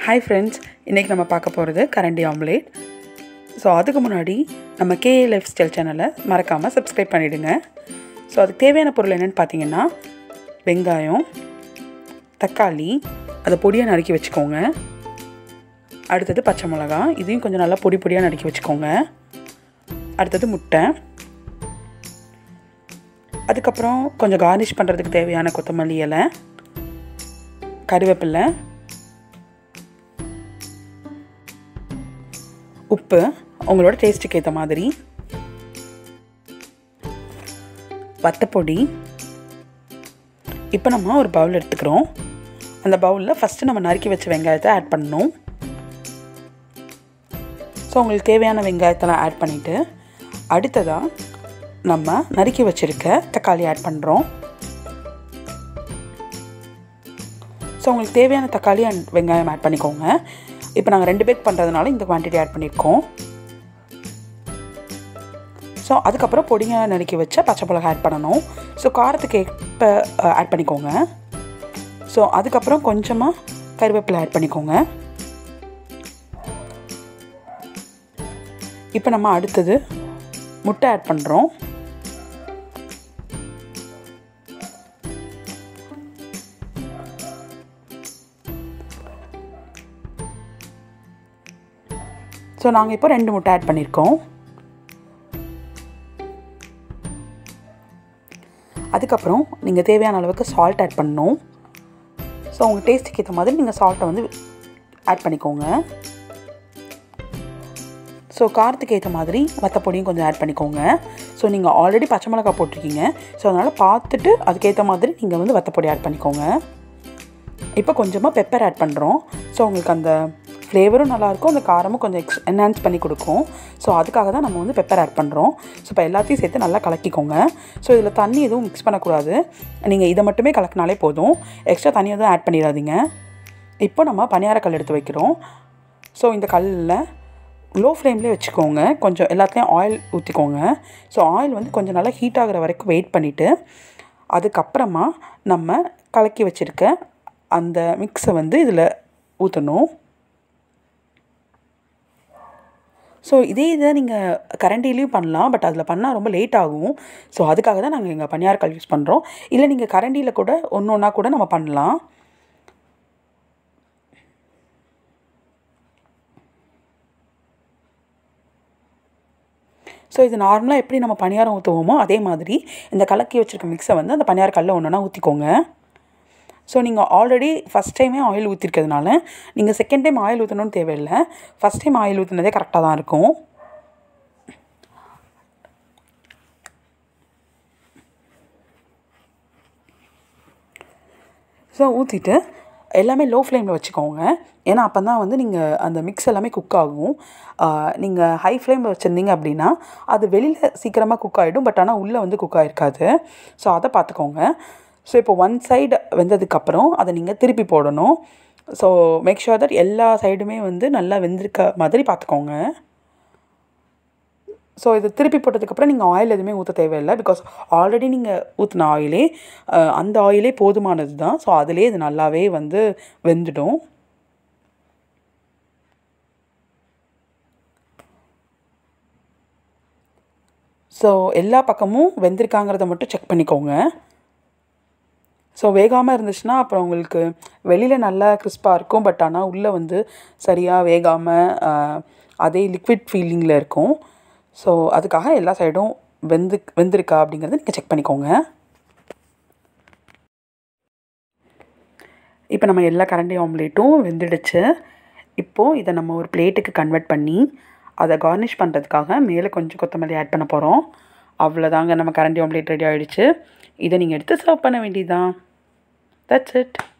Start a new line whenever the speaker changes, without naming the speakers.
hi friends இன்றைக்கி நம்ம பார்க்க போகிறது கரண்டி ஆம்லேட் ஸோ அதுக்கு முன்னாடி நம்ம கேஏ லைஃப் ஸ்டைல் சேனலை மறக்காமல் சப்ஸ்கிரைப் பண்ணிவிடுங்க ஸோ அதுக்கு தேவையான பொருள் என்னென்னு பார்த்தீங்கன்னா வெங்காயம் தக்காளி அதை பொடியாக நறுக்கி வச்சுக்கோங்க அடுத்தது பச்சை மிளகா இதையும் கொஞ்சம் நல்லா பொடி பொடியாக நறுக்கி வச்சுக்கோங்க அடுத்தது முட்டை அதுக்கப்புறம் கொஞ்சம் கார்னிஷ் பண்ணுறதுக்கு தேவையான கொத்தமல்லி இலை கருவேப்பிலை உப்பு உங்களோட டேஸ்ட்டுக்கு ஏற்ற மாதிரி வத்தப்பொடி இப்போ நம்ம ஒரு பவுல் எடுத்துக்கிறோம் அந்த பவுலில் ஃபஸ்ட்டு நம்ம நறுக்கி வச்ச வெங்காயத்தை ஆட் பண்ணணும் ஸோ உங்களுக்கு தேவையான வெங்காயத்தெல்லாம் ஆட் பண்ணிவிட்டு அடுத்ததாக நம்ம நறுக்கி வச்சுருக்க தக்காளி ஆட் பண்ணுறோம் ஸோ உங்களுக்கு தேவையான தக்காளி அண்ட் வெங்காயம் ஆட் பண்ணிக்கோங்க இப்போ நாங்கள் ரெண்டு பேருக்கு பண்ணுறதுனால இந்த குவான்டிட்டி ஆட் பண்ணியிருக்கோம் ஸோ அதுக்கப்புறம் பொடிங்க நறுக்கி வச்ச பச்சை மிளகா ஆட் பண்ணணும் ஸோ காரத்துக்கு ஏற்ப ஆட் பண்ணிக்கோங்க ஸோ அதுக்கப்புறம் கொஞ்சமாக கருவேப்பிலை ஆட் பண்ணிக்கோங்க இப்போ நம்ம அடுத்தது முட்டை ஆட் பண்ணுறோம் ஸோ நாங்கள் இப்போ ரெண்டு முட்டை ஆட் பண்ணியிருக்கோம் அதுக்கப்புறம் நீங்கள் தேவையான அளவுக்கு சால்ட் ஆட் பண்ணணும் ஸோ உங்கள் டேஸ்ட்டுக்கு ஏற்ற மாதிரி நீங்கள் சால்ட்டை வந்து ஆட் பண்ணிக்கோங்க ஸோ காரத்துக்கு ஏற்ற மாதிரி வத்தப்பொடியும் கொஞ்சம் ஆட் பண்ணிக்கோங்க ஸோ நீங்கள் ஆல்ரெடி பச்சை மிளகா போட்டிருக்கீங்க ஸோ அதனால் பார்த்துட்டு அதுக்கேற்ற மாதிரி நீங்கள் வந்து வத்தப்பொடி ஆட் பண்ணிக்கோங்க இப்போ கொஞ்சமாக பெப்பர் ஆட் பண்ணுறோம் ஸோ உங்களுக்கு அந்த ஃப்ளேவரும் நல்லாயிருக்கும் அந்த காரமும் கொஞ்சம் எக்ஸ் என்ஹான்ஸ் பண்ணி கொடுக்கும் ஸோ அதுக்காக தான் நம்ம வந்து பெப்பர் ஆட் பண்ணுறோம் ஸோ இப்போ எல்லாத்தையும் சேர்த்து நல்லா கலக்கிக்கோங்க ஸோ இதில் தண்ணி எதுவும் மிக்ஸ் பண்ணக்கூடாது நீங்கள் இதை மட்டுமே கலக்கினாலே போதும் எக்ஸ்ட்ரா தண்ணி எதுவும் ஆட் பண்ணிடாதீங்க இப்போ நம்ம பனியாரக்கல் எடுத்து வைக்கிறோம் ஸோ இந்த கல்லில் லோ ஃப்ளேம்லேயே வச்சுக்கோங்க கொஞ்சம் எல்லாத்துலேயும் ஆயில் ஊற்றிக்கோங்க ஸோ ஆயில் வந்து கொஞ்சம் நல்லா ஹீட் ஆகிற வரைக்கும் வெயிட் பண்ணிவிட்டு அதுக்கப்புறமா நம்ம கலக்கி வச்சுருக்க அந்த மிக்ஸை வந்து இதில் ஊற்றணும் ஸோ இதே இதை நீங்கள் கரண்டிலையும் பண்ணலாம் பட் அதில் பண்ணால் ரொம்ப லேட் ஆகும் ஸோ அதுக்காக தான் நாங்கள் எங்கள் பனியாரக்கல் யூஸ் பண்ணுறோம் இல்லை நீங்கள் கரண்டியில் கூட ஒன்று ஒன்றா கூட நம்ம பண்ணலாம் ஸோ இது நார்மலாக எப்படி நம்ம பணியாரம் ஊற்றுவோமோ அதே மாதிரி இந்த கலக்கி வச்சுருக்க மிக்ஸை வந்து அந்த பணியார கல்லில் ஒன்றுனா ஊற்றிக்கோங்க ஸோ நீங்கள் ஆல்ரெடி ஃபஸ்ட் டைமே ஆயில் ஊற்றிருக்கிறதுனால நீங்கள் செகண்ட் டைம் ஆயில் ஊற்றணும்னு தேவையில்லை ஃபஸ்ட் டைம் ஆயில் ஊற்றினதே கரெக்டாக தான் இருக்கும் ஸோ ஊற்றிட்டு எல்லாமே லோ ஃப்ளேமில் வச்சுக்கோங்க ஏன்னா அப்போ தான் வந்து நீங்கள் அந்த மிக்ஸ் எல்லாமே குக் ஆகும் நீங்கள் ஹை ஃப்ளேமில் வச்சுருந்தீங்க அப்படின்னா அது வெளியில் சீக்கிரமாக குக் ஆகிடும் பட் ஆனால் உள்ளே வந்து குக் ஆகிருக்காது ஸோ அதை பார்த்துக்கோங்க ஸோ இப்போ ஒன் சைடு வெந்ததுக்கப்புறம் அதை நீங்கள் திருப்பி போடணும் ஸோ மேக் ஷுர் தட் எல்லா சைடுமே வந்து நல்லா வெந்திருக்க மாதிரி பார்த்துக்கோங்க ஸோ இது திருப்பி போட்டதுக்கப்புறம் நீங்கள் ஆயில் எதுவுமே ஊற்ற தேவையில்லை பிகாஸ் ஆல்ரெடி நீங்கள் ஊற்றின ஆயிலே அந்த ஆயிலே போதுமானது தான் ஸோ அதிலே இது நல்லாவே வந்து வெந்துடும் ஸோ எல்லா பக்கமும் வெந்திருக்காங்கிறத மட்டும் செக் பண்ணிக்கோங்க ஸோ வேகாமல் இருந்துச்சுன்னா அப்புறம் உங்களுக்கு வெளியில் நல்லா கிறிஸ்பாக இருக்கும் பட் ஆனால் உள்ளே வந்து சரியாக வேகாமல் அதே லிக்விட் ஃபீலிங்கில் இருக்கும் ஸோ அதுக்காக எல்லா சைடும் வெந்து வெந்திருக்கா அப்படிங்கிறத நீங்கள் செக் பண்ணிக்கோங்க இப்போ நம்ம எல்லா கரண்டி ஆம்லேட்டும் வெந்துடுச்சு இப்போது இதை நம்ம ஒரு பிளேட்டுக்கு கன்வெர்ட் பண்ணி அதை கார்னிஷ் பண்ணுறதுக்காக மேலே கொஞ்சம் கொத்தமல்லி ஆட் பண்ண போகிறோம் அவ்வளோதாங்க நம்ம கரண்டி ஆம்லேட் ரெடி ஆகிடுச்சு இதை நீங்கள் எடுத்து சர்வ் பண்ண வேண்டியதுதான் தட்ஸ் இட்